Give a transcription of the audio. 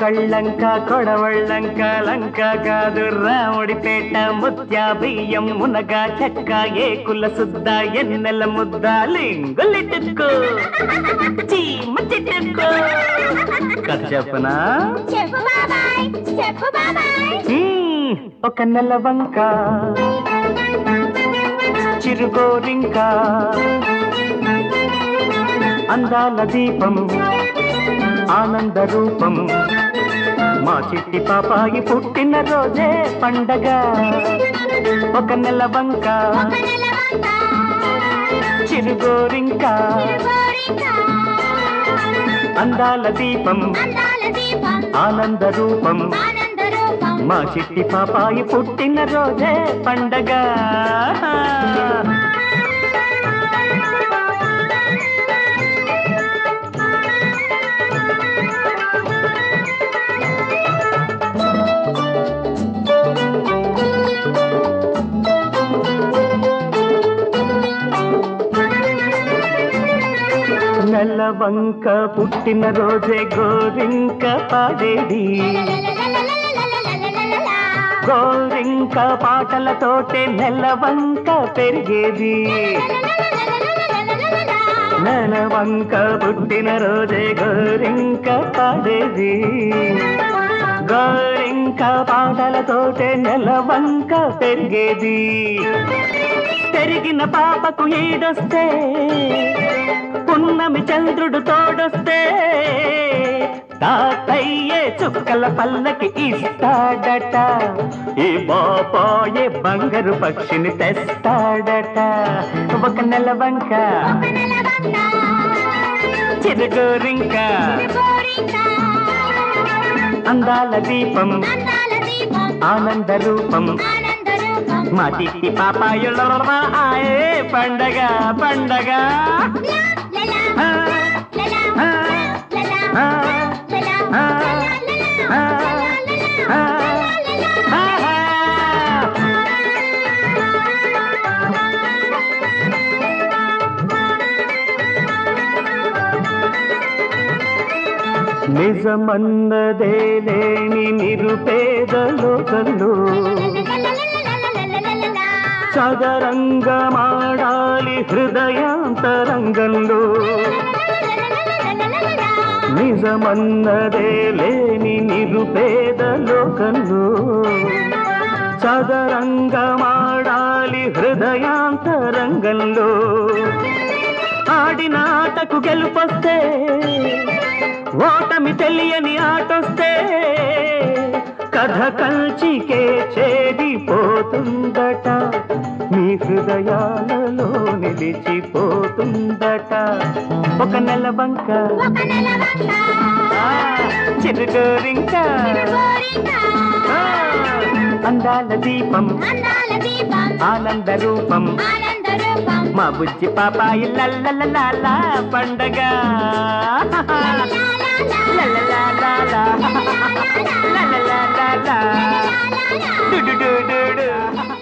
కళ్ళంక కొడవళ్ళంక లంక కాదు రాముడిపేట ముత్యా బియ్యం మునగా చెక్క ఏకుల సుద్ద ఎన్నెల ముద్ద లింగులిటుకు చీమ చిట్టుకు కథ చెప్పనా చెప్పు బాబాయ్ చెప్పు బాబాయ్ మ్మ్, ఒక నెల వంక చిరుగోరింక అందాల దీపం ఆనంద రూపం మా చిట్టి పాపాయి పుట్టిన రోజే పండగ ఒక నెల వంక ఒక నెల వంక చిరుగోరింక చిరుగోరింక అందాల దీపం అందాల దీపం ఆనంద రూపం ఆనంద రూపం మా చిట్టి పాపాయి పుట్టిన రోజే పండగ నెలవంక పుట్టిన రోజే గోరింక పాడేది లలలలలలలలలలలలల. గోరింక పాటలతోటే నెలవంక పెరిగేది లలలలలలలలలలల. నెలవంక పుట్టిన రోజే గోరింక పాడేది గోరింక పాటలతోటే నెలవంక పెరిగేది పెరిగిన పాపకు ఈడొస్తే పున్నమి చంద్రుడు తోడొస్తే తాతయ్యే చుక్కల పల్లకి ఇస్తాడట ఈ బాపాయే బంగారు పక్షిని తెస్తాడట ఒక నెల వంక ఒక నెల వంక చిరుగోరింక చిరుగోరింక అందాల దీపం అందాల దీపం ఆనంద రూపం ఆనంద రూపం మా తిట్టి పాపాయుల ఆయే పండగ పండగ లల ఆ, లల ఆ, లల ఆ, లల ఆ, లల ఆ, ఆ, లల ఆహా. నిజమన్నదే లేని నిరుపేద లోకల్లో చదరంగమాడాలి హృదయాంతరంగంలో నిజమన్నదే లేని నిరుపేద లోకంలో చదరంగమాడాలి హృదయాంతరంగంలో ఆడిన ఆటకు గెలుపొస్తే ఓటమి తెలియని ఆటొస్తే కథ కంచికే చేరిపోతుందట మీ హృదయాలలో నిలిచిపోతుందట ఒక నెల బంక ఆ, చిరుగోరింక ఆ, అందాల దీపం ఆనంద రూపం మా బుజ్జి పాపాయి లల్లల పండగ లల్లలాలా. లల్లలాలా. డు డు డు డు డు.